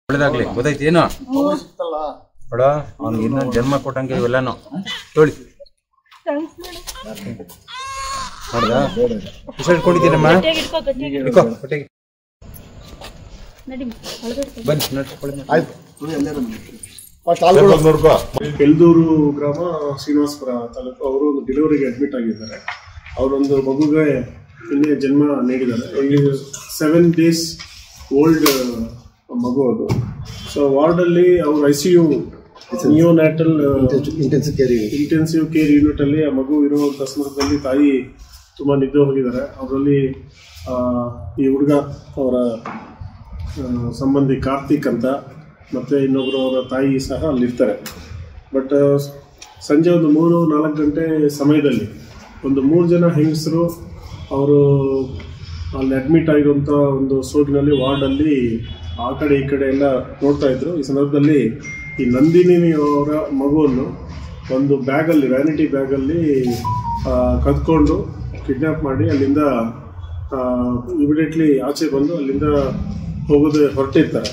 ಒಳ್ಳೇದಾಗ್ಲಿ ಗೊತ್ತಾಯ್ತು ಏನು ಬೇಡ ಅವ್ನಿಗೆ ಇನ್ನೊಂದು ಜನ್ಮ ಕೊಟ್ಟಂಗೆ ಇವೆಲ್ಲನು ತೊಳಿ ನೋಡ್ದ ಹುಷಾರ್ ಇಟ್ಕೊಂಡಿದ್ದೀನಮ್ಮ ಇಟ್ಕೋ ಹೊಟ್ಟೆಗೆ ಬನ್ನಿ ನೋಡ್ಕೊಳ್ಳಿ ಕೆಲ್ದೂರು ಗ್ರಾಮ ಶ್ರೀನಿವಾಸಪುರ ತಾಲೂಕು ಅವರು ಒಂದು ಡೆಲಿವರಿಗೆ ಅಡ್ಮಿಟ್ ಆಗಿದ್ದಾರೆ ಅವರೊಂದು ಮಗುಗೆ ನಿನ್ನೆ ಜನ್ಮ ನೀಡಿದ್ದಾರೆ ಇಲ್ಲಿ ಸೆವೆನ್ ಡೇಸ್ ಓಲ್ಡ್ ಮಗು ಅದು ಸೊ ವಾರ್ಡಲ್ಲಿ ಅವರು I C U neonatal intensive care intensive care unit ಅಲ್ಲಿ ಆ ಮಗು ಇರುವಂತ ಸಂದರ್ಭದಲ್ಲಿ ತಾಯಿ ತುಂಬಾ ನಿದ್ದೆ ಹೋಗಿದ್ದಾರೆ ಅವರಲ್ಲಿ ಈ ಹುಡುಗ ಅವರ ಆ, ಸಂಬಂಧಿ ಕಾರ್ತಿಕ್ ಅಂತ ಮತ್ತೆ ಇನ್ನೊಬ್ಬರು ಅವರ ತಾಯಿ ಸಹ ಅಲ್ಲಿರ್ತಾರೆ ಬಟ್ ಸಂಜೆ ಒಂದು ಮೂರು ನಾಲ್ಕು ಗಂಟೆ ಸಮಯದಲ್ಲಿ ಒಂದು ಮೂರು ಜನ ಹೆಂಗಸರು ಅವರು ಅಲ್ಲಿ ಅಡ್ಮಿಟ್ ಆಗಿರುವಂಥ ಒಂದು ಸೋಗಿನಲ್ಲಿ ವಾರ್ಡಲ್ಲಿ ಆ ಕಡೆ ಈ ಕಡೆ ಎಲ್ಲ ನೋಡ್ತಾ ಇದ್ರು ಈ ಸಂದರ್ಭದಲ್ಲಿ ಈ ನಂದಿನಿ ಅವರ ಮಗುವನ್ನು ಒಂದು ಬ್ಯಾಗಲ್ಲಿ ವ್ಯಾನಿಟಿ ಬ್ಯಾಗಲ್ಲಿ ಕದ್ಕೊಂಡು ಕಿಡ್ನಾಪ್ ಮಾಡಿ ಅಲ್ಲಿಂದ ಇಮಿಡಿಯೇಟ್ಲಿ ಆಚೆ ಬಂದು ಅಲ್ಲಿಂದ ಹೋಗೋದು ಹೊರಟಿರ್ತಾರೆ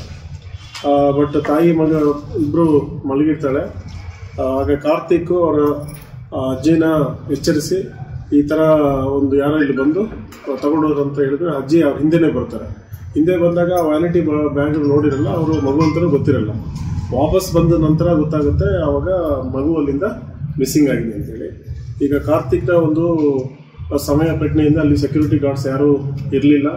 ಬಟ್ ತಾಯಿ ಮಗ ಇಬ್ಬರು ಮಲಗಿರ್ತಾಳೆ ಆ, ಆಗ ಕಾರ್ತಿಕ್ ಅವರ ಆ, ಅಜ್ಜಿನ ಎಚ್ಚರಿಸಿ ಈ ಥರ ಒಂದು ಯಾರೋ ಇಲ್ಲಿ ಬಂದು ತಗೊಂಡೋರು ಅಂತ ಹೇಳಿದ್ರೆ ಅಜ್ಜಿ ಅವ್ರ ಹಿಂದೆನೇ ಬರ್ತಾರೆ ಹಿಂದೆ ಬಂದಾಗ ವ್ಯಾನಿಟಿ ಬ್ಯಾಗ್ ನೋಡಿರಲ್ಲ ಅವರು ಮಗು ಅಂತಲೂ ಗೊತ್ತಿರಲ್ಲ ವಾಪಸ್ ಬಂದ ನಂತರ ಗೊತ್ತಾಗುತ್ತೆ ಆವಾಗ ಮಗು ಅಲ್ಲಿಂದ ಮಿಸ್ಸಿಂಗ್ ಆಗಿದೆ ಅಂತೇಳಿ ಈಗ ಕಾರ್ತಿಕ್ನ ಒಂದು ಸಮಯ ಪ್ರಜ್ಞೆಯಿಂದ ಅಲ್ಲಿ ಸೆಕ್ಯೂರಿಟಿ ಗಾರ್ಡ್ಸ್ ಯಾರೂ ಇರಲಿಲ್ಲ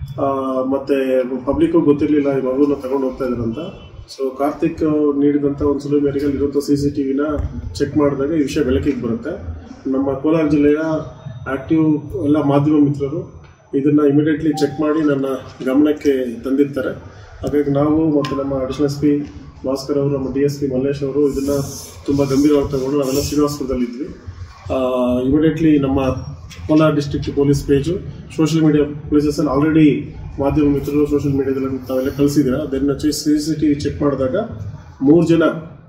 ಮತ್ತೆ ಪಬ್ಲಿಕ್ಕು ಗೊತ್ತಿರಲಿಲ್ಲ ಈ ಮಗುನ ತಗೊಂಡು ಹೋಗ್ತಾ ಇದ್ದಾರಂತ ಸೊ ಕಾರ್ತಿಕ್ ನೀಡಿದಂಥ ಒಂದು ಸುಳಿವು ಮೇರೆಗೆ ಅಲ್ಲಿರುವಂಥ ಸಿ ಸಿ ಟಿ ವಿನ ಚೆಕ್ ಮಾಡಿದಾಗ ಈ ವಿಷಯ ಬೆಳಕಿಗೆ ಬರುತ್ತೆ ನಮ್ಮ ಕೋಲಾರ ಜಿಲ್ಲೆಯ ಆಕ್ಟಿವ್ ಎಲ್ಲ ಮಾಧ್ಯಮ ಮಿತ್ರರು ಇದನ್ನು ಇಮಿಡಿಯೇಟ್ಲಿ ಚೆಕ್ ಮಾಡಿ ನನ್ನ ಗಮನಕ್ಕೆ ತಂದಿರ್ತಾರೆ ಹಾಗಾಗಿ ನಾವು ಮತ್ತು ನಮ್ಮ ಅಡಿಷನಲ್ ಎಸ್ ಪಿ ಭಾಸ್ಕರ್ ಅವರು ನಮ್ಮ ಡಿ ಎಸ್ ಪಿ ಮಲ್ಲೇಶ್ ಅವರು ಇದನ್ನು ತುಂಬ ಗಂಭೀರವಾಗಿ ತಗೊಂಡು ನಾವೆಲ್ಲ ಶ್ರೀನಿವಾಸಪುರದಲ್ಲಿದ್ವಿ ಇಮಿಡಿಯೇಟ್ಲಿ ನಮ್ಮ Kolar district police page social media ಪ್ಲೇಸಸಲ್ಲಿ ಆಲ್ರೆಡಿ ಮಾಧ್ಯಮ ಮಿತ್ರರು ಸೋಷಿಯಲ್ ಮೀಡಿಯಾದಲ್ಲಿ ತಾವೆಲ್ಲ ಕಳಿಸಿದ್ದೀರಾ ಅದನ್ನು C C T V check ಮಾಡಿದಾಗ ಮೂರು ಜನ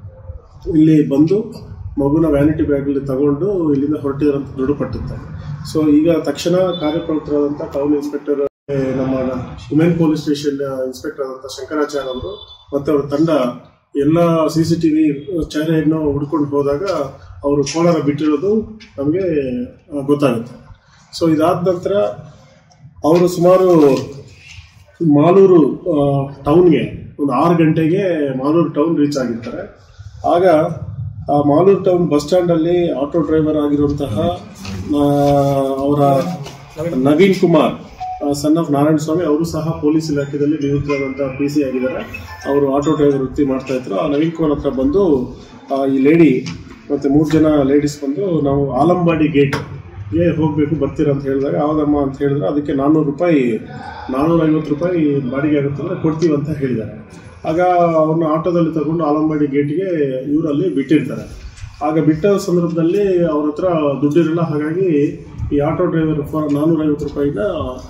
ಇಲ್ಲಿ ಬಂದು ಮಗುನ ವ್ಯಾನಿಟಿ ಬ್ಯಾಗಲ್ಲಿ ತಗೊಂಡು ಇಲ್ಲಿಂದ ಹೊರಟಿದ್ರಂತ ದೃಢಪಟ್ಟುತ್ತೆ ಸೊ ಈಗ ತಕ್ಷಣ ಕಾರ್ಯಪ್ರವೃತ್ತರಾದಂಥ ಟೌನ್ ಇನ್ಸ್ಪೆಕ್ಟರ್ ನಮ್ಮ ವುಮೆನ್ ಪೊಲೀಸ್ ಸ್ಟೇಷನ್ ಇನ್ಸ್ಪೆಕ್ಟರ್ ಆದಂಥ ಶಂಕರಾಚಾರ್ಯ ಅವರು ಮತ್ತು ಅವರ ತಂಡ ಎಲ್ಲ ಸಿ ಸಿ ಟಿ ವಿ ಚಾನೆಯನ್ನು ಹುಡ್ಕೊಂಡು ಹೋದಾಗ ಅವರು ಕೋಲಾರ ಬಿಟ್ಟಿರೋದು ನಮಗೆ ಗೊತ್ತಾಗುತ್ತೆ ಸೊ ಇದಾದ ನಂತರ ಅವರು ಸುಮಾರು ಮಾಲೂರು ಆ, ಟೌನ್ಗೆ ಒಂದು ಆರು ಗಂಟೆಗೆ ಮಾಲೂರು ಟೌನ್ ರೀಚ್ ಆಗಿರ್ತಾರೆ ಆಗ ಆ ಮಾಲೂರು ಟೌನ್ ಬಸ್ ಸ್ಟ್ಯಾಂಡಲ್ಲಿ ಆಟೋ ಡ್ರೈವರ್ ಆಗಿರುವಂತಹ ಆ, ಅವರ ನವೀನ್ ಕುಮಾರ್ ಸನ್ ಆಫ್ ನಾರಾಯಣ ಸ್ವಾಮಿ ಅವರು ಸಹ ಪೊಲೀಸ್ ಇಲಾಖೆಯಲ್ಲಿ ನಿವೃತ್ತರಾದಂತಹ ಪಿ ಸಿ ಆಗಿದ್ದಾರೆ ಅವರು ಆಟೋ ಡ್ರೈವರ್ ವೃತ್ತಿ ಮಾಡ್ತಾ ಇದ್ರು ಆ ನವೀನ್ ಕುಮಾರ್ ಹತ್ರ ಬಂದು ಆ, ಈ ಲೇಡಿ ಮತ್ತೆ ಮೂರು ಜನ ಲೇಡೀಸ್ ಬಂದು ನಾವು ಆಲಂಬಾಡಿ ಗೇಟ್ ಗೆ ಹೋಗಬೇಕು ಬರ್ತೀರಾ ಅಂತ ಹೇಳಿದಾಗ ಹೌದಮ್ಮ ಅಂತ ಹೇಳಿದ್ರೆ ಅದಕ್ಕೆ ನಾನ್ನೂರು ರೂಪಾಯಿ ನಾನ್ನೂರ ಐವತ್ತು ರೂಪಾಯಿ ಬಾಡಿಗೆ ಆಗುತ್ತೆ ಅಂದರೆ ಕೊಡ್ತೀವಿ ಅಂತ ಹೇಳಿದ್ದಾರೆ ಆಗ ಅವ್ರನ್ನ ಆಟೋದಲ್ಲಿ ತಗೊಂಡು ಆಲಂಬಾಡಿ ಗೇಟ್ಗೆ ಇವರಲ್ಲಿ ಬಿಟ್ಟಿರ್ತಾರೆ ಆಗ ಬಿಟ್ಟ ಸಂದರ್ಭದಲ್ಲಿ ಅವ್ರ ಹತ್ರ ದುಡ್ಡಿರಲ್ಲ ಹಾಗಾಗಿ ಈ ಆಟೋ ಡ್ರೈವರ್ ಫಾರ್ ನಾನ್ನೂರ ಐವತ್ತು ರೂಪಾಯಿನ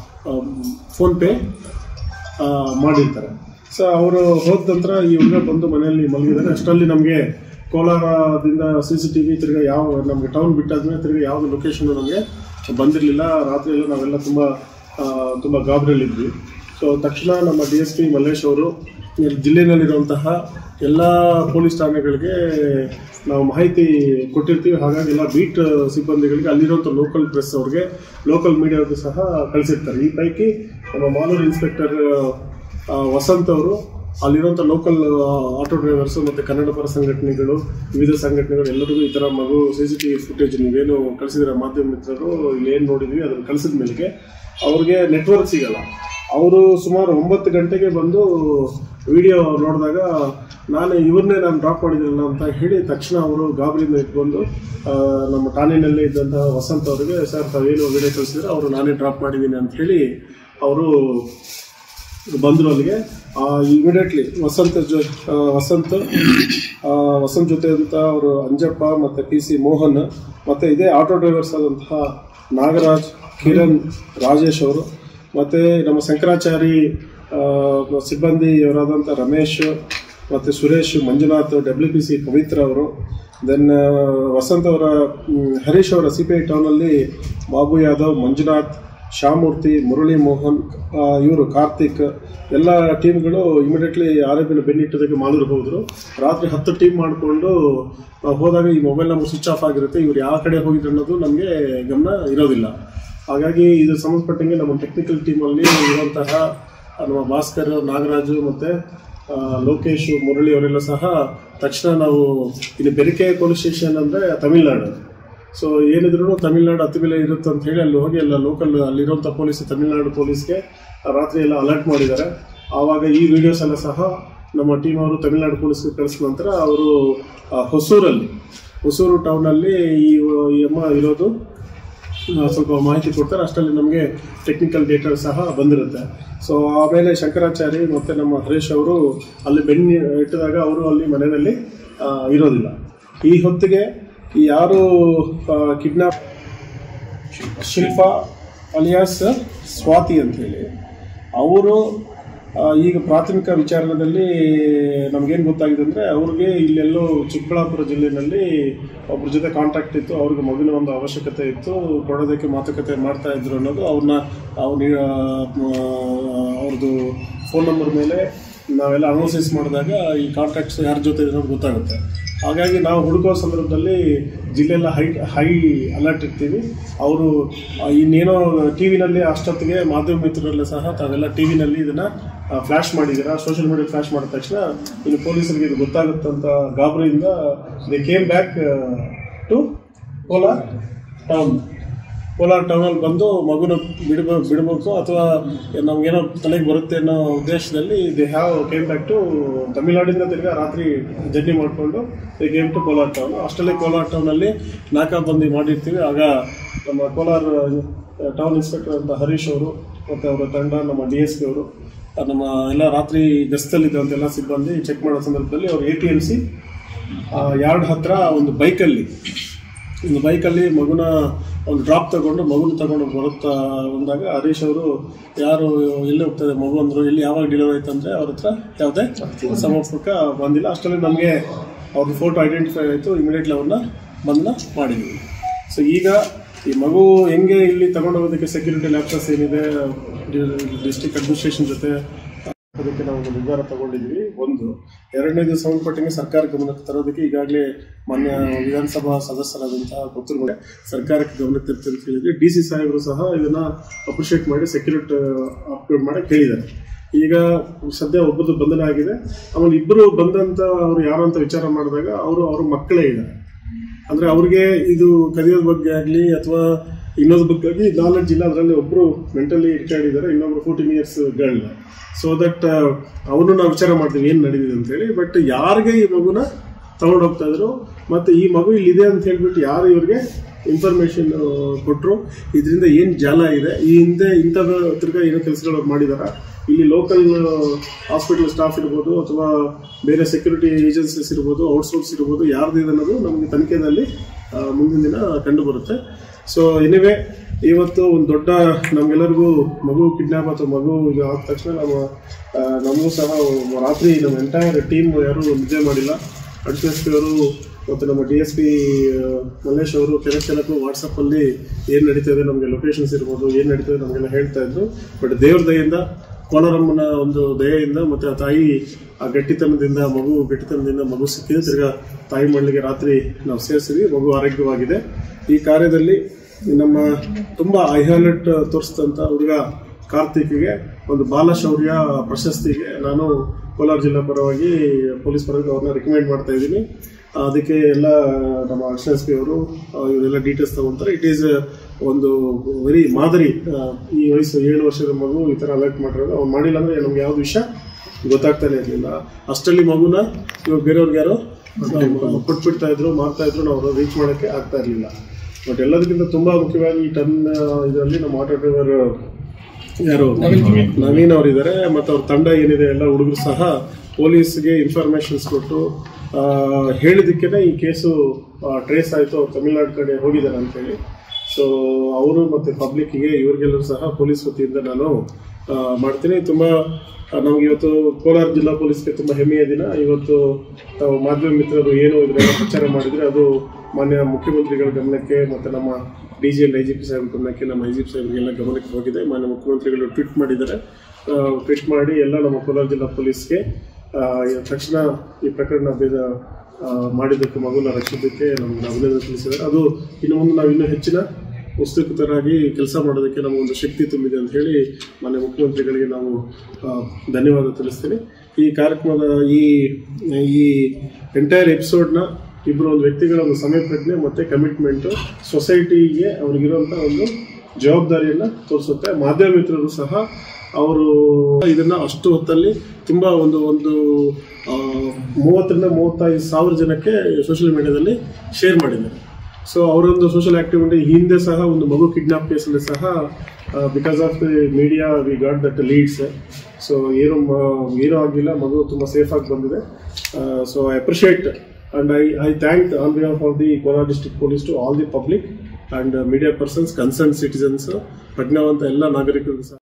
ಫೋನ್ಪೇ ಮಾಡಿರ್ತಾರೆ ಸೊ ಅವರು ಹೋದ ನಂತರ ಈ ಹುಡುಗ ಬಂದು ಮನೆಯಲ್ಲಿ ಮಲಗಿದ್ದಾರೆ ಅಷ್ಟರಲ್ಲಿ ನಮಗೆ ಕೋಲಾರದಿಂದ ಸಿ ಸಿ ಟಿ ವಿ ತಿರ್ಗಾ ಯಾವ ನಮಗೆ ಟೌನ್ ಬಿಟ್ಟಾದ್ಮೇಲೆ ತಿರ್ಗಾ ಯಾವುದೇ ಲೊಕೇಶನ್ ನಮಗೆ ಬಂದಿರಲಿಲ್ಲ ರಾತ್ರಿ ಎಲ್ಲ ನಾವೆಲ್ಲ ತುಂಬ ಆ, ತುಂಬ ಗಾಬರಿಯಲ್ಲಿದ್ವಿ ಸೊ ತಕ್ಷಣ ನಮ್ಮ ಡಿ ಎಸ್ ಪಿ ಮಲ್ಲೇಶ್ ಅವರು ಈ ಜಿಲ್ಲೆಯಲ್ಲಿರುವಂತಹ ಎಲ್ಲ ಪೊಲೀಸ್ ಠಾಣೆಗಳಿಗೆ ನಾವು ಮಾಹಿತಿ ಕೊಟ್ಟಿರ್ತೀವಿ ಹಾಗಾಗಿ ಎಲ್ಲ ಬೀಟ್ ಸಿಬ್ಬಂದಿಗಳಿಗೆ ಅಲ್ಲಿರುವಂಥ ಲೋಕಲ್ ಪ್ರೆಸ್ ಅವ್ರಿಗೆ ಲೋಕಲ್ ಮೀಡಿಯಾಗೂ ಸಹ ಕಳಿಸಿರ್ತಾರೆ ಈ ಪೈಕಿ ನಮ್ಮ ಮಾಲೂರು ಇನ್ಸ್ಪೆಕ್ಟರ್ ಆ, ವಸಂತ್ ಅವರು ಅಲ್ಲಿರುವಂಥ ಲೋಕಲ್ ಆಟೋ ಡ್ರೈವರ್ಸ್ ಮತ್ತು ಕನ್ನಡ ಪರ ಸಂಘಟನೆಗಳು ವಿವಿಧ ಸಂಘಟನೆಗಳು ಎಲ್ಲರಿಗೂ ಈ ಥರ ಮಗು C C T V footage ನೀವೇನು ಕಳಿಸಿದ್ರೆ ಮಾಧ್ಯಮ ಮಿತ್ರರು ಇಲ್ಲಿ ಏನು ನೋಡಿದ್ವಿ ಅದನ್ನು ಕಳಿಸಿದ ಮೇಲೆಗೆ ಅವ್ರಿಗೆ ನೆಟ್ವರ್ಕ್ ಸಿಗಲ್ಲ ಅವರು ಸುಮಾರು ಒಂಬತ್ತು ಗಂಟೆಗೆ ಬಂದು ವಿಡಿಯೋ ನೋಡಿದಾಗ ನಾನು ಇವ್ರನ್ನೇ ನಾನು ಡ್ರಾಪ್ ಮಾಡಿದ್ರಲ್ಲ ಅಂತ ಹೇಳಿ ತಕ್ಷಣ ಅವರು ಗಾಬರಿಯಿಂದ ಇಟ್ಕೊಂಡು ಆ, ನಮ್ಮ ಠಾಣೆಯಲ್ಲೇ ಇದ್ದಂತಹ ವಸಂತ್ ಅವರಿಗೆ ಸರ್ ತಾವೇನು ವಿಡಿಯೋ ಕಳಿಸಿದ್ರೆ ಅವರು ನಾನೇ ಡ್ರಾಪ್ ಮಾಡಿದ್ದೀನಿ ಅಂತ ಹೇಳಿ ಅವರು ಬಂದರು ಅಲ್ಲಿಗೆ ಇಮಿಡಿಯೇಟ್ಲಿ ವಸಂತ ಜೊ ಆ, ವಸಂತ್ ಆ, ವಸಂತ್ ಜೊತೆ ಅಂತ ಅವರು ಅಂಜಪ್ಪ ಮತ್ತು ಪಿ ಸಿ ಮೋಹನ್ ಮತ್ತು ಇದೇ ಆಟೋ ಡ್ರೈವರ್ಸ್ ಆದಂತಹ ನಾಗರಾಜ್ ಕಿರಣ್ ರಾಜೇಶ್ ಅವರು ಮತ್ತು ನಮ್ಮ ಶಂಕರಾಚಾರಿ ಆ, ಸಿಬ್ಬಂದಿಯವರಾದಂಥ ರಮೇಶ್ ಮತ್ತು Suresh Manjunath W P C Pavithra ಅವರು ದೆನ್ ವಸಂತ್ ಅವರ ಮ್, ಹರೀಶ್ ಅವರ ಸಿ ಪಿ ಐ ಟೌನಲ್ಲಿ ಬಾಬು ಯಾದವ್ ಮಂಜುನಾಥ್ ಶಾಮೂರ್ತಿ ಮುರಳಿ ಮೋಹನ್ ಇವರು ಕಾರ್ತಿಕ್ ಎಲ್ಲ ಟೀಮ್ಗಳು ಇಮಿಡಿಯೇಟ್ಲಿ ಆರೋಪಿನ ಬೆನ್ನಿಟ್ಟದಕ್ಕೆ ಮಾಲೂರು ಹೋದ್ರು ರಾತ್ರಿ ಹತ್ತು ಟೀಮ್ ಮಾಡಿಕೊಂಡು ಹೋದಾಗ ಈ ಮೊಬೈಲ್ ನಂಬರ್ ಸ್ವಿಚ್ ಆಫ್ ಆಗಿರುತ್ತೆ ಇವ್ರು ಯಾವ ಕಡೆ ಹೋಗಿದ್ರು ಅನ್ನೋದು ನಮಗೆ ಗಮನ ಇರೋದಿಲ್ಲ ಹಾಗಾಗಿ ಇದು ಸಂಬಂಧಪಟ್ಟಂಗೆ ನಮ್ಮ ಟೆಕ್ನಿಕಲ್ ಟೀಮಲ್ಲಿ ಇರುವಂತಹ ನಮ್ಮ ಭಾಸ್ಕರ್ ನಾಗರಾಜು ಮತ್ತು ಲೋಕೇಶ್ ಮುರಳಿ ಅವರೆಲ್ಲ ಸಹ ತಕ್ಷಣ ನಾವು ಇಲ್ಲಿ ಬೆರಿಕೆ ಪೊಲೀಸ್ ಸ್ಟೇಷನ್ ಅಂದರೆ ತಮಿಳ್ನಾಡು ಸೊ ಏನಿದ್ರು ತಮಿಳ್ನಾಡು ಹತ್ತು ಬೆಲೆ ಇರುತ್ತೆ ಅಂತ ಹೇಳಿ ಅಲ್ಲಿ ಹೋಗಿ ಎಲ್ಲ ಲೋಕಲ್ ಅಲ್ಲಿರುವಂಥ ಪೊಲೀಸ್ ತಮಿಳ್ನಾಡು ಪೊಲೀಸ್ಗೆ ರಾತ್ರಿ ಎಲ್ಲ ಅಲರ್ಟ್ ಮಾಡಿದ್ದಾರೆ ಆವಾಗ ಈ ವಿಡಿಯೋಸ್ ಎಲ್ಲ ಸಹ ನಮ್ಮ ಟೀಮ್ ಅವರು ತಮಿಳ್ನಾಡು ಪೊಲೀಸ್ಗೆ ಕಳಿಸಿದ ನಂತರ ಅವರು ಆ, ಹೊಸೂರಲ್ಲಿ ಹೊಸೂರು ಟೌನಲ್ಲಿ ಈ ಈ ಅಮ್ಮ ಇರೋದು ಆ, ಸ್ವಲ್ಪ ಮಾಹಿತಿ ಕೊಡ್ತಾರೆ ಅಷ್ಟರಲ್ಲಿ ನಮಗೆ ಟೆಕ್ನಿಕಲ್ ಡೇಟಾ ಸಹ ಬಂದಿರುತ್ತೆ ಸೊ ಆಮೇಲೆ ಶಂಕರಾಚಾರಿ ಮತ್ತು ನಮ್ಮ ಹರೀಶ್ ಅವರು ಅಲ್ಲಿ ಬೆನ್ನಿ ಇಟ್ಟಿದಾಗ ಅವರು ಅಲ್ಲಿ ಮನೆಯಲ್ಲಿ ಆ, ಇರೋದಿಲ್ಲ ಈ ಹೊತ್ತಿಗೆ ಈ ಯಾರು ಕಿಡ್ನಾಪ್ ಶಿಲ್ಪಾ ಅಲಿಯಾಸ್ ಸ್ವಾತಿ ಅಂತೇಳಿ ಅವರು ಆ, ಈಗ ಪ್ರಾಥಮಿಕ ವಿಚಾರಣೆಯಲ್ಲಿ ನಮಗೇನು ಗೊತ್ತಾಗಿದೆ ಅಂದರೆ ಅವ್ರಿಗೆ ಇಲ್ಲೆಲ್ಲೋ ಚಿಕ್ಕಬಳ್ಳಾಪುರ ಜಿಲ್ಲೆಯಲ್ಲಿ ಒಬ್ಬರ ಜೊತೆ ಕಾಂಟ್ಯಾಕ್ಟ್ ಇತ್ತು ಅವ್ರಿಗೆ ಮಗುವಿನ ಒಂದು ಅವಶ್ಯಕತೆ ಇತ್ತು ಕೊಡೋದಕ್ಕೆ ಮಾತುಕತೆ ಮಾಡ್ತಾ ಇದ್ರು ಅನ್ನೋದು ಅವ್ರನ್ನ ಅವ್ರ ಅವ್ರದ್ದು ಫೋನ್ ನಂಬರ್ ಮೇಲೆ ನಾವೆಲ್ಲ ಅನಾಲಿಸಿಸ್ ಮಾಡಿದಾಗ ಈ ಕಾಂಟ್ಯಾಕ್ಟ್ಸ್ ಯಾರ ಜೊತೆ ಇರೋದು ಗೊತ್ತಾಗುತ್ತೆ ಹಾಗಾಗಿ ನಾವು ಹುಡುಕೋ ಸಂದರ್ಭದಲ್ಲಿ ಜಿಲ್ಲೆಲ್ಲ ಹೈ ಹೈ ಅಲರ್ಟ್ ಇರ್ತೀವಿ ಅವರು ಇನ್ನೇನೋ ಟಿ ವಿನಲ್ಲಿ ಅಷ್ಟೊತ್ತಿಗೆ ಮಾಧ್ಯಮ ಮಿತ್ರರೆಲ್ಲ ಸಹ ತಾವೆಲ್ಲ ಟಿ ವಿನಲ್ಲಿ ಇದನ್ನು ಫ್ಲ್ಯಾಶ್ ಮಾಡಿದ್ದೀರಾ ಸೋಷಿಯಲ್ ಮೀಡಿಯಾ ಫ್ಲ್ಯಾಶ್ ಮಾಡಿದ ತಕ್ಷಣ ಇನ್ನು ಪೊಲೀಸರಿಗೆ ಇದು ಗೊತ್ತಾಗುತ್ತಂತ ಗಾಬರಿಯಿಂದ they came back to Kolar town Kolar ಟೌನಲ್ಲಿ ಬಂದು ಮಗುನ ಬಿಡಬ ಬಿಡಬೇಕು ಅಥವಾ ನಮಗೇನೋ ತಲೆಗೆ ಬರುತ್ತೆ ಅನ್ನೋ ಉದ್ದೇಶದಲ್ಲಿ they have came back to ತಮಿಳ್ನಾಡಿಂದ ತಿರ್ಗಾ ರಾತ್ರಿ ಜರ್ನಿ ಮಾಡಿಕೊಂಡು they came to Kolar town ಅಷ್ಟರಲ್ಲಿ ಕೋಲಾರ ಟೌನಲ್ಲಿ ನಾಕಾಬಂದಿ ಮಾಡಿರ್ತೀವಿ ಆಗ ನಮ್ಮ ಕೋಲಾರ ಟೌನ್ ಇನ್ಸ್ಪೆಕ್ಟರ್ ಅಂತ ಹರೀಶ್ ಅವರು ಮತ್ತು ಅವರ ತಂಡ ನಮ್ಮ ಡಿ ಎಸ್ ಪಿ ಅವರು ನಮ್ಮ ಎಲ್ಲ ರಾತ್ರಿ ಗಸ್ತಲ್ಲಿದ್ದಂಥ ಎಲ್ಲ ಸಿಬ್ಬಂದಿ ಚೆಕ್ ಮಾಡೋ ಸಂದರ್ಭದಲ್ಲಿ ಅವ್ರು A T M C yard ಹತ್ರ ಒಂದು ಬೈಕಲ್ಲಿ ಒಂದು ಬೈಕಲ್ಲಿ ಮಗುನ ಒಂದು ಡ್ರಾಪ್ ತಗೊಂಡು ಮಗುನ ತಗೊಂಡು ಬರುತ್ತಾ ಬಂದಾಗ ಹರೀಶ್ ಅವರು ಯಾರು ಎಲ್ಲಿ ಹೋಗ್ತದೆ ಮಗು ಅಂದರು ಎಲ್ಲಿ ಯಾವಾಗ ಡೆಲಿವರಿ ಆಯ್ತು ಅಂದರೆ ಅವ್ರ ಹತ್ರ ಯಾವುದೇ ಸಮರ್ಪಕ ಬಂದಿಲ್ಲ ಅಷ್ಟರಲ್ಲಿ ನಮಗೆ ಅವ್ರ ಫೋಟೋ ಐಡೆಂಟಿಫೈ ಆಯಿತು ಇಮಿಡಿಯೇಟ್ಲಿ ಅವ್ರನ್ನ ಬಂಧನ ಮಾಡಿದ್ವಿ ಸೊ ಈಗ ಈ ಮಗು ಹೆಂಗೆ ಇಲ್ಲಿ ತಗೊಂಡು ಹೋಗೋದಕ್ಕೆ ಸೆಕ್ಯೂರಿಟಿ ಲ್ಯಾಪ್ಟಾಪ್ಸ್ ಏನಿದೆ ಡಿಸ್ಟ್ರಿಕ್ಟ್ ಅಡ್ಮಿನಿಸ್ಟ್ರೇಷನ್ ಜೊತೆ ಅದಕ್ಕೆ ನಾವು ಒಂದು ನಿರ್ಧಾರ ತಗೊಂಡಿದ್ವಿ ಒಂದು ಎರಡನೇದು ಸಂಬಂಧಪಟ್ಟಂಗೆ ಸರ್ಕಾರ ಗಮನಕ್ಕೆ ತರೋದಕ್ಕೆ ಈಗಾಗಲೇ ಮಾನ್ಯ ವಿಧಾನಸಭಾ ಸದಸ್ಯರಾದಂತಹ ಕೊತ್ತೂರು ಸರ್ಕಾರಕ್ಕೆ ಗಮನಕ್ಕೆ ತರ್ತೀನಿ ಅಂತ ಹೇಳಿದ್ವಿ ಡಿ ಸಿ ಸಾಹೇಬರು ಸಹ ಇದನ್ನ ಅಪ್ರಿಷಿಯೇಟ್ ಮಾಡಿ ಸೆಕ್ಯೂರಿಟಿ ಅಪ್ಗ್ರೇಡ್ ಮಾಡಿ ಕೇಳಿದ್ದಾರೆ ಈಗ ಸದ್ಯ ಒಬ್ಬರದು ಬಂಧನ ಆಗಿದೆ ಆಮೇಲೆ ಇಬ್ಬರು ಬಂದಂತ ಅವರು ಯಾರು ಅಂತ ವಿಚಾರ ಮಾಡಿದಾಗ ಅವರು ಅವ್ರ ಮಕ್ಕಳೇ ಇದ್ದಾರೆ ಅಂದ್ರೆ ಅವ್ರಿಗೆ ಇದು ಕಲಿಯೋದ್ ಬಗ್ಗೆ ಆಗಲಿ ಅಥವಾ ಇನ್ನೊಂದು ಬಗ್ಗೆ ಆಗಲಿ ನಾಲೆಡ್ಜ್ ಇಲ್ಲ ಅದರಲ್ಲಿ ಒಬ್ಬರು ಮೆಂಟಲಿ ರಿಟೈರ್ಡ್ ಇದ್ದಾರೆ ಇನ್ನೊಬ್ರು fourteen years girl so that ಅವನು ನಾವು ವಿಚಾರ ಮಾಡ್ತೀವಿ ಏನು ನಡೆದಿದೆ ಅಂತ ಹೇಳಿ ಬಟ್ ಯಾರಿಗೆ ಈ ಮಗುನ ತಗೊಂಡು ಹೋಗ್ತಾ ಇದ್ರು ಮತ್ತೆ ಈ ಮಗು ಇಲ್ಲಿದೆ ಅಂತ ಹೇಳ್ಬಿಟ್ಟು ಯಾರು ಇವ್ರಿಗೆ ಇನ್ಫಾರ್ಮೇಶನ್ ಕೊಟ್ಟರು ಇದರಿಂದ ಏನು ಜಾಲ ಇದೆ ಈ ಹಿಂದೆ ಇಂಥದ್ದು ತಿರ್ಗಾ ಏನೋ ಕೆಲಸಗಳು ಅವ್ರು ಮಾಡಿದಾರ ಇಲ್ಲಿ ಲೋಕಲ್ ಹಾಸ್ಪಿಟಲ್ ಸ್ಟಾಫ್ ಇರ್ಬೋದು ಅಥವಾ ಬೇರೆ ಸೆಕ್ಯೂರಿಟಿ ಏಜೆನ್ಸೀಸ್ ಇರ್ಬೋದು ಔಟ್ಸೋರ್ಸ್ ಇರ್ಬೋದು ಯಾರ್ದು ಇದೆ ಅನ್ನೋದು ನಮಗೆ ತನಿಖೆಯಲ್ಲಿ ಆ, ಮುಂದಿನ ದಿನ ಕಂಡು ಬರುತ್ತೆ ಸೊ ಎನಿವೆ ಇವತ್ತು ಒಂದು ದೊಡ್ಡ ನಮಗೆಲ್ಲರಿಗೂ ಮಗು ಕಿಡ್ನಾಪ್ ಅಥವಾ ಮಗು ಇದು ಆದ ತಕ್ಷಣ ನಮ್ಮ ಆ, ನಮಗೂ ಸಹ ರಾತ್ರಿ ನಮ್ಮ ಎಂಟೈರ್ ಟೀಮ್ ಯಾರೂ ನಿದ್ದೆ ಮಾಡಿಲ್ಲ ಅಡಿಷನಲ್ ಎಸ್ ಪಿ ಅವರು ಮತ್ತು ನಮ್ಮ ಡಿ ಎಸ್ ಪಿ ಮಲ್ಲೇಶ್ ಅವರು ಕೆಲವು ಕೆಲವು ವಾಟ್ಸಪ್ಪಲ್ಲಿ ಏನು ನಡೀತಾ ಇದೆ ನಮಗೆ ಲೊಕೇಶನ್ಸ್ ಇರ್ಬೋದು ಏನು ನಡೀತಾ ಇದೆ ನಮಗೆಲ್ಲ ಹೇಳ್ತಾ ಇದ್ರು ಬಟ್ ದೇವ್ರ ದಯೆಯಿಂದ ಕೋಲಾರಮ್ಮನ ಒಂದು ದಯೆಯಿಂದ ಮತ್ತು ಆ ತಾಯಿ ಆ ಗಟ್ಟಿತನದಿಂದ ಮಗು ಗಟ್ಟಿತನದಿಂದ ಮಗು ಸಿಕ್ಕಿದೆ ತಿರ್ಗಾ ತಾಯಿ ಮಣ್ಣಿಗೆ ರಾತ್ರಿ ನಾವು ಸೇರಿಸಿದ್ವಿ ಮಗು ಆರೋಗ್ಯವಾಗಿದೆ ಈ ಕಾರ್ಯದಲ್ಲಿ ನಮ್ಮ ತುಂಬ ಐಹೈಲೈಟ್ ತೋರಿಸಿದಂಥ ಹುಡುಗ ಕಾರ್ತಿಕ್ಗೆ ಒಂದು ಬಾಲ ಶೌರ್ಯ ಪ್ರಶಸ್ತಿಗೆ ನಾನು ಕೋಲಾರ ಜಿಲ್ಲಾ ಪರವಾಗಿ ಪೊಲೀಸ್ ಪರವಾಗಿ ಅವ್ರನ್ನ ರಿಕಮೆಂಡ್ ಮಾಡ್ತಾ ಇದ್ದೀನಿ ಅದಕ್ಕೆ ಎಲ್ಲ ನಮ್ಮ ಅಕ್ಷರ ಎಸ್ ಪಿ ಅವರು ಆ, ಇವರೆಲ್ಲ ಡೀಟೇಲ್ಸ್ ತಗೊಂತಾರೆ ಇಟ್ ಈಸ್ ಒಂದು ವೆರಿ ಮಾದರಿ ಆ, ಈ ವಯಸ್ಸು ಏಳು ವರ್ಷದ ಮಗು ಈ ಥರ ಅಲರ್ಟ್ ಮಾಡಿರೋದು ಅವ್ನು ಮಾಡಿಲ್ಲ ಅಂದ್ರೆ ನಮ್ಗೆ ಯಾವ್ದು ವಿಷಯ ಗೊತ್ತಾಗ್ತಾನೆ ಇರಲಿಲ್ಲ ಅಷ್ಟರಲ್ಲಿ ಮಗುನ ಇವಾಗ ಬೇರೆಯವ್ರಿಗೆ ಯಾರೋ ಕೊಟ್ಬಿಡ್ತಾ ಇದ್ರು ಮಾಡ್ತಾ ಇದ್ರು ನಾವು ರೀಚ್ ಮಾಡೋಕ್ಕೆ ಆಗ್ತಾ ಇರಲಿಲ್ಲ ಬಟ್ ಎಲ್ಲದಕ್ಕಿಂತ ತುಂಬಾ ಮುಖ್ಯವಾಗಿ ಈ ಟರ್ನ್ ಇದರಲ್ಲಿ ನಮ್ಮ ಆಟೋ ಡ್ರೈವರ್ ಯಾರು ನವೀನ್ ಅವರಿದ್ದಾರೆ ಮತ್ತು ಅವ್ರ ತಂಡ ಏನಿದೆ ಎಲ್ಲ ಹುಡುಗರು ಸಹ ಪೊಲೀಸ್ಗೆ ಇನ್ಫಾರ್ಮೇಶನ್ಸ್ ಕೊಟ್ಟು ಆ, ಹೇಳಿದ್ದಕ್ಕೇನೆ ಈ ಕೇಸು ಟ್ರೇಸ್ ಆಯಿತು ಅವ್ರು ತಮಿಳ್ನಾಡು ಕಡೆ ಹೋಗಿದ್ದಾರೆ ಅಂತೇಳಿ ಸೊ ಅವರು ಮತ್ತು ಪಬ್ಲಿಕ್ಕಿಗೆ ಇವ್ರಿಗೆಲ್ಲರೂ ಸಹ ಪೊಲೀಸ್ ವತಿಯಿಂದ ನಾನು ಆ, ಮಾಡ್ತೀನಿ ತುಂಬ ನಮ್ಗೆ ಇವತ್ತು ಕೋಲಾರ ಜಿಲ್ಲಾ ಪೊಲೀಸ್ಗೆ ತುಂಬ ಹೆಮ್ಮೆಯ ದಿನ ಇವತ್ತು ತಾವು ಮಾಧ್ಯಮ ಮಿತ್ರರು ಏನು ಇದನ್ನೆಲ್ಲ ಪ್ರಚಾರ ಮಾಡಿದರೆ ಅದು ಮಾನ್ಯ ಮುಖ್ಯಮಂತ್ರಿಗಳ ಗಮನಕ್ಕೆ ಮತ್ತು ನಮ್ಮ D G L I G P ಸಾಹೇಬ್ ಗಮನಕ್ಕೆ ನಮ್ಮ ಐ ಜಿ ಪಿ ಸಾಹೇಬ್ರಿಗೆಲ್ಲ ಗಮನಕ್ಕೆ ಹೋಗಿದೆ ಮಾನ್ಯ ಮುಖ್ಯಮಂತ್ರಿಗಳು ಟ್ವೀಟ್ ಮಾಡಿದ್ದಾರೆ ಟ್ವೀಟ್ ಮಾಡಿ ಎಲ್ಲ ನಮ್ಮ ಕೋಲಾರ ಜಿಲ್ಲಾ ಪೊಲೀಸ್ಗೆ ಆ, ತಕ್ಷಣ ಈ ಪ್ರಕರಣ ಬೇಗ ಆ, ಮಾಡಿದ್ದಕ್ಕೆ ಮಗುನ ರಕ್ಷಿಸೋದಕ್ಕೆ ನಮ್ಗೆ ಅಭಿನಂದನೆ ತಿಳಿಸಿದ್ದಾರೆ ಅದು ಇನ್ನು ಮುಂದೆ ನಾವು ಇನ್ನೂ ಹೆಚ್ಚಿನ ಉತ್ಸುಕತರಾಗಿ ಕೆಲಸ ಮಾಡೋದಕ್ಕೆ ನಮಗೊಂದು ಶಕ್ತಿ ತುಂಬಿದೆ ಅಂತ ಹೇಳಿ ಮಾನ್ಯ ಮುಖ್ಯಮಂತ್ರಿಗಳಿಗೆ ನಾವು ಆ, ಧನ್ಯವಾದ ತಿಳಿಸ್ತೀನಿ ಈ ಕಾರ್ಯಕ್ರಮದ ಈ ಈ ಎಂಟೈರ್ ಎಪಿಸೋಡ್ನ ಇಬ್ಬರು ಒಂದು ವ್ಯಕ್ತಿಗಳ ಒಂದು ಸಮಯ ಪ್ರಜ್ಞೆ ಮತ್ತು ಕಮಿಟ್ಮೆಂಟು ಸೊಸೈಟಿಗೆ ಅವ್ರಿಗಿರುವಂಥ ಒಂದು ಜವಾಬ್ದಾರಿಯನ್ನು ತೋರಿಸುತ್ತೆ ಮಾಧ್ಯಮ ಮಿತ್ರರು ಸಹ ಅವರು ಇದನ್ನ ಅಷ್ಟು ಹೊತ್ತಲ್ಲಿ ತುಂಬಾ ಒಂದು ಒಂದು ಆ, ಮೂವತ್ತರಿಂದ ಮೂವತ್ತೈದು ಸಾವಿರ ಜನಕ್ಕೆ ಸೋಷಿಯಲ್ ಮೀಡಿಯಾದಲ್ಲಿ ಶೇರ್ ಮಾಡಿದ್ದಾರೆ ಸೊ ಅವರೊಂದು ಸೋಷಿಯಲ್ ಆಕ್ಟಿವಿಟಿ ಹಿಂದೆ ಸಹ ಒಂದು ಮಗು ಕಿಡ್ನಾಪ್ ಕೇಸಲ್ಲಿ ಸಹ because of the media we got that leads so ಏನು ಮ- ಏನೂ ಆಗಿಲ್ಲ ಮಗು ತುಂಬ ಸೇಫ್ ಆಗಿ ಬಂದಿದೆ so I appreciate and I I thank on behalf of the Kolar district police to all the public and media persons concern citizens ಪ್ರಜ್ಞಾವಂತ ಎಲ್ಲ ನಾಗರಿಕರಿಗೂ ಸಹ